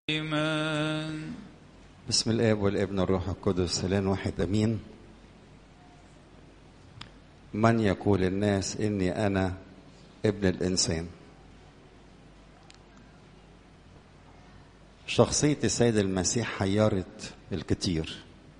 إيمان بسم الاب والابن والروح القدس الان واحد امين من يقول الناس اني انا ابن الانسان شخصيه السيد المسيح حيرت الكثير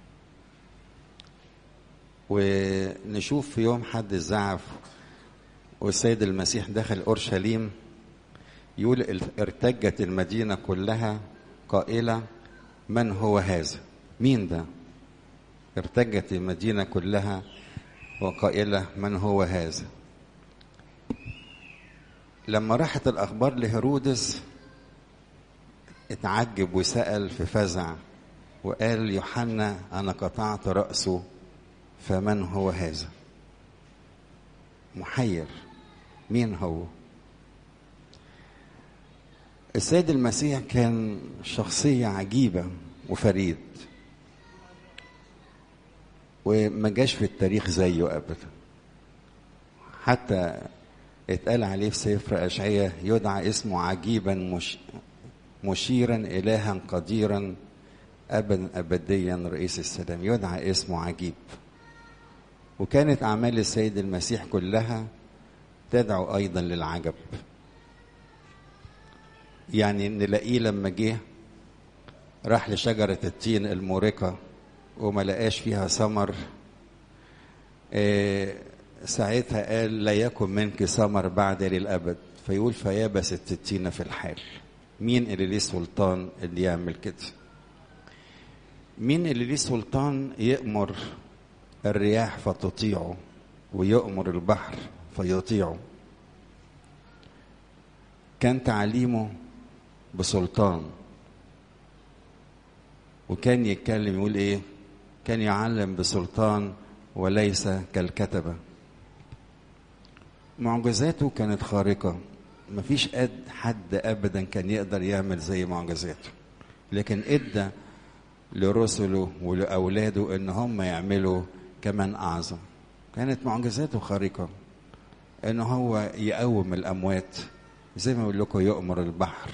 ونشوف في يوم حد الزعف والسيد المسيح دخل اورشليم يقول ارتجت المدينه كلها قائله من هو هذا مين ده ارتجت المدينه كلها وقائله من هو هذا لما راحت الاخبار لهيرودس اتعجب وسال في فزع وقال يوحنا انا قطعت راسه فمن هو هذا محير مين هو السيد المسيح كان شخصية عجيبة وفريد وما جاش في التاريخ زيه أبدا حتى اتقال عليه في سفر أشعية يدعى اسمه عجيبا مش مشيرا إلها قديرا أبا أبديا رئيس السلام يدعى اسمه عجيب وكانت أعمال السيد المسيح كلها تدعو أيضا للعجب يعني نلاقيه لما جه راح لشجرة التين المورقة وما لقاش فيها ثمر إيه ساعتها قال لا يكن منك ثمر بعد للأبد فيقول فيابست التين في الحال مين اللي ليه سلطان اللي يعمل كده مين اللي ليه سلطان يأمر الرياح فتطيعه ويأمر البحر فيطيعه كان تعليمه بسلطان وكان يتكلم يقول ايه كان يعلم بسلطان وليس كالكتبة معجزاته كانت خارقة مفيش قد حد أبدا كان يقدر يعمل زي معجزاته لكن ادى لرسله ولأولاده ان هم يعملوا كمان أعظم كانت معجزاته خارقة ان هو يقوم الأموات زي ما بقول لكم يؤمر البحر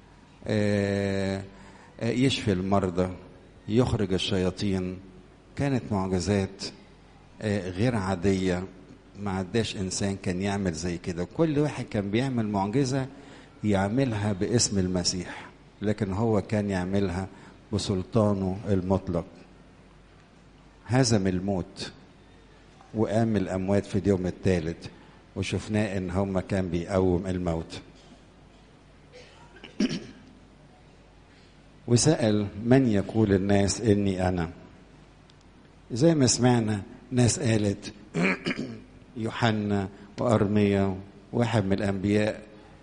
يشفي المرضى يخرج الشياطين كانت معجزات غير عادية ما عداش إنسان كان يعمل زي كده كل واحد كان بيعمل معجزة يعملها باسم المسيح لكن هو كان يعملها بسلطانه المطلق هزم الموت وقام الأموات في اليوم الثالث وشفناه ان هم كان بيقوم الموت وسأل من يقول الناس اني انا زي ما سمعنا ناس قالت يوحنا وارميا واحد من الانبياء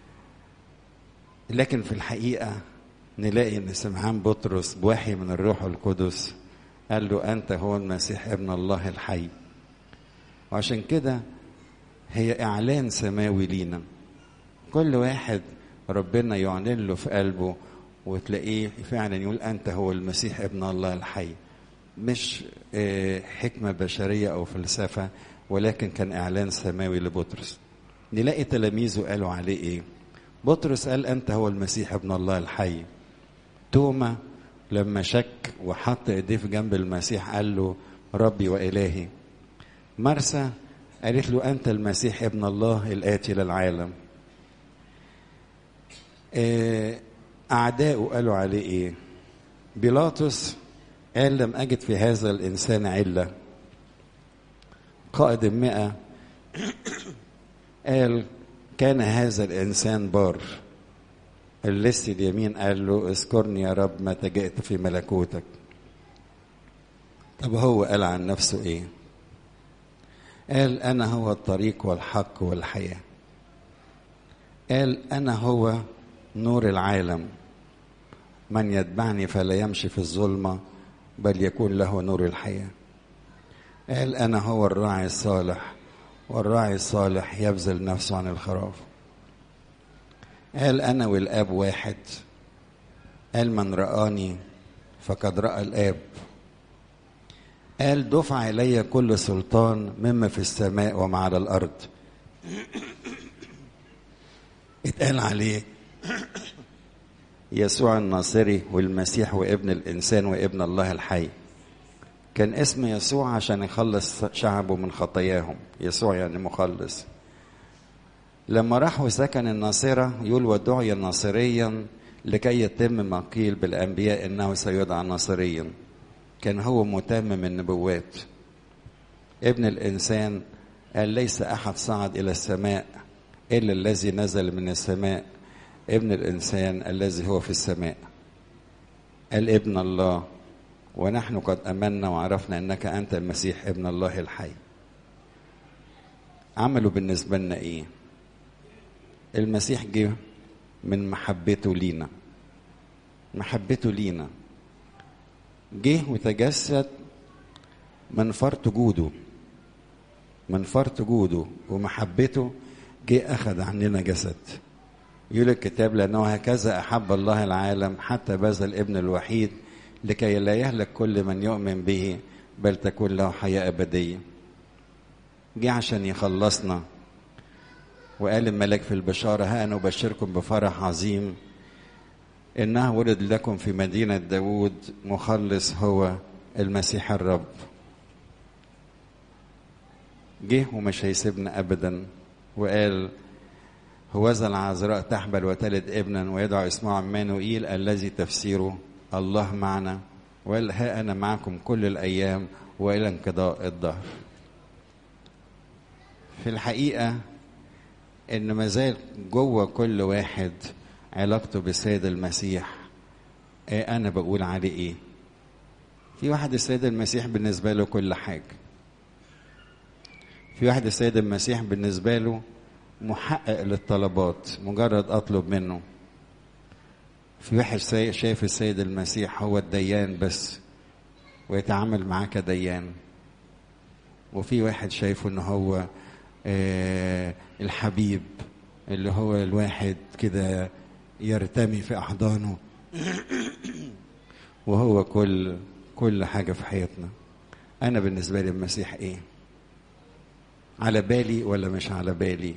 لكن في الحقيقه نلاقي ان سمعان بطرس بوحي من الروح القدس قال له انت هو المسيح ابن الله الحي وعشان كده هي اعلان سماوي لينا كل واحد ربنا يعلن له في قلبه وتلاقيه فعلا يقول انت هو المسيح ابن الله الحي مش حكمه بشريه او فلسفه ولكن كان اعلان سماوي لبطرس نلاقي تلاميذه قالوا عليه ايه بطرس قال انت هو المسيح ابن الله الحي توما لما شك وحط ايديه في جنب المسيح قال له ربي والهي مرسى قالت له أنت المسيح ابن الله الآتي للعالم أعداؤه قالوا عليه إيه بيلاطس قال لم أجد في هذا الإنسان علة قائد المئة قال كان هذا الإنسان بار اللص اليمين قال له اذكرني يا رب متى جئت في ملكوتك طب هو قال عن نفسه ايه قال انا هو الطريق والحق والحياه قال انا هو نور العالم من يتبعني فلا يمشي في الظلمه بل يكون له نور الحياه قال انا هو الراعي الصالح والراعي الصالح يبذل نفسه عن الخراف قال انا والاب واحد قال من رآني فقد رأى الآب قال دفع إلي كل سلطان مما في السماء وما على الأرض اتقال عليه يسوع الناصري والمسيح وابن الإنسان وابن الله الحي كان اسم يسوع عشان يخلص شعبه من خطاياهم يسوع يعني مخلص لما راح وسكن الناصرة يقول ودعي ناصريا لكي يتم ما قيل بالأنبياء إنه سيدعى ناصريا كان هو متمم النبوات ابن الإنسان قال ليس أحد صعد إلى السماء إلا الذي نزل من السماء ابن الإنسان الذي هو في السماء قال ابن الله ونحن قد امنا وعرفنا انك انت المسيح ابن الله الحي عملوا بالنسبه لنا ايه المسيح جه من محبته لينا محبته لينا جه وتجسد من فرط جوده من فرط جوده ومحبته جه اخذ عننا جسد يقول الكتاب لانه هكذا احب الله العالم حتى بذل ابن الوحيد لكي لا يهلك كل من يؤمن به بل تكون له حياة أبدية جه عشان يخلصنا وقال الملك في البشارة ها أنا أبشركم بفرح عظيم إنه ولد لكم في مدينة داود مخلص هو المسيح الرب جه ومش هيسيبنا أبدا وقال هوذا العذراء تحبل وتلد ابنا ويدعو اسمه عمانوئيل الذي تفسيره الله معنا وقال ها أنا معكم كل الأيام وإلى انقضاء الدهر في الحقيقة إن ما زال جوه كل واحد علاقته بالسيد المسيح إيه أنا بقول عليه إيه في واحد السيد المسيح بالنسبة له كل حاجة في واحد السيد المسيح بالنسبة له محقق للطلبات مجرد أطلب منه في واحد شايف السيد المسيح هو الديان بس ويتعامل معاه كديان وفي واحد شايفه ان هو آه الحبيب اللي هو الواحد كده يرتمي في احضانه وهو كل كل حاجه في حياتنا انا بالنسبه لي المسيح ايه على بالي ولا مش على بالي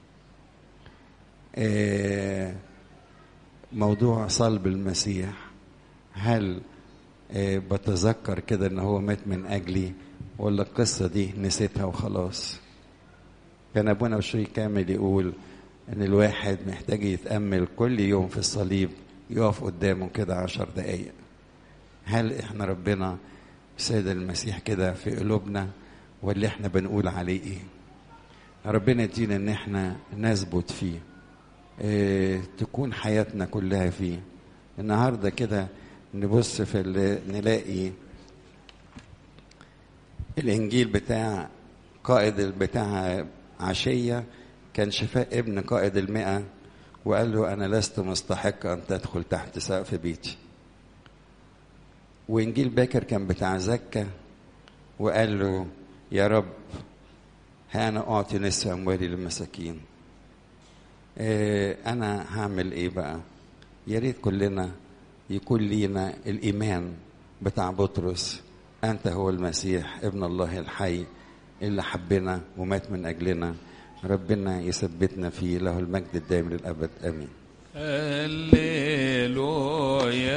آه موضوع صلب المسيح هل آه بتذكر كده ان هو مات من اجلي ولا القصه دي نسيتها وخلاص كان ابونا بشوي كامل يقول ان الواحد محتاج يتامل كل يوم في الصليب يقف قدامه كده عشر دقايق هل احنا ربنا سيد المسيح كده في قلوبنا ولا احنا بنقول عليه ايه ربنا يدينا ان احنا نثبت فيه اه تكون حياتنا كلها فيه النهارده كده نبص في نلاقي الانجيل بتاع قائد بتاع عشيه كان شفاء ابن قائد المئة وقال له أنا لست مستحق أن تدخل تحت سقف بيتي وإنجيل باكر كان بتاع زكا وقال له يا رب ها أنا أعطي نصف أموالي للمساكين إيه أنا هعمل إيه بقى يا ريت كلنا يكون لينا الإيمان بتاع بطرس أنت هو المسيح ابن الله الحي اللي حبنا ومات من أجلنا ربنا يثبتنا فيه له المجد الدائم للأبد آمين هللويا